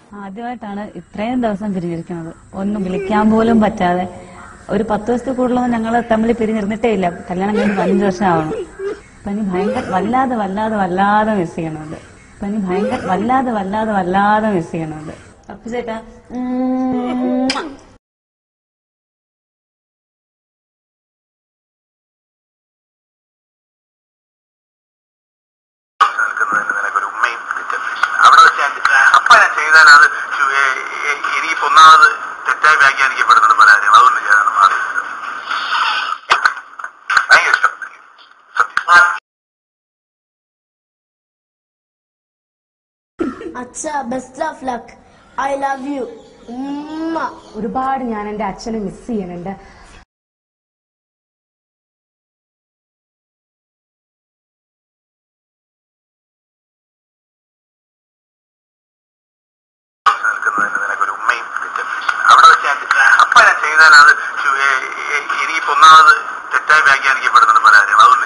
ആദ്യമായിട്ടാണ് ഇത്രയും ദിവസം പിരിഞ്ഞിരിക്കുന്നത് ഒന്നും വിളിക്കാൻ പോലും പറ്റാതെ ഒരു പത്ത് ദിവസത്തിൽ കൂടുതലൊന്നും ഞങ്ങൾ തമ്മിൽ പിരിഞ്ഞിരുന്നിട്ടേ ഇല്ല കല്യാണം കഴിഞ്ഞ് പതിനഞ്ച് വർഷം ആവണം അപ്പൊ ഇനി ഭയങ്കര വല്ലാതെ വല്ലാതെ വല്ലാതെ മിസ് ചെയ്യണമുണ്ട് അപ്പൊ ഇനി ഭയങ്കര വല്ലാതെ വല്ലാതെ വല്ലാതെ മിസ് ചെയ്യണമുണ്ട് അപ്പൊ ചേട്ടാ ഉം. നിൽക്കുന്നതിന് നിനക്കൊരു ഉമ്മയും തെറ്റന്വേഷിക്കണം അവിടെ വെച്ച് ഞാൻ അപ്പ ഞാൻ ചെയ്താൽ അത് ചു- ഏ- ഏ- എനിക്ക് ഒന്നാമത് തെറ്റായി വ്യാഖ്യാനിക്കപ്പെടുന്നത് പല കാര്യം അതൊന്നും ചെയ്യാനാണ് മാറി ഭയങ്കര ഇഷ്ടം സത്യം അച്ഛ best of luck I love you ഉമ്മ ഒരുപാട് ഞാൻ എന്റെ അച്ഛനെ മിസ് ചെയ്യുന്നുണ്ട് നിൽക്കുന്നതിന് നിനക്കൊരു ഉമ്മയും തെറ്റന്വേഷിക്കണം അവിടെ വെച്ച് ഞാൻ അപ്പ ഞാൻ ചെയ്താൽ അത് ചു- ഏ- ഏ- എനിക്ക് ഒന്നാമത് തെറ്റായി വ്യാഖ്യാനിക്കപ്പെടുന്നത് പല കാര്യം അതൊന്നും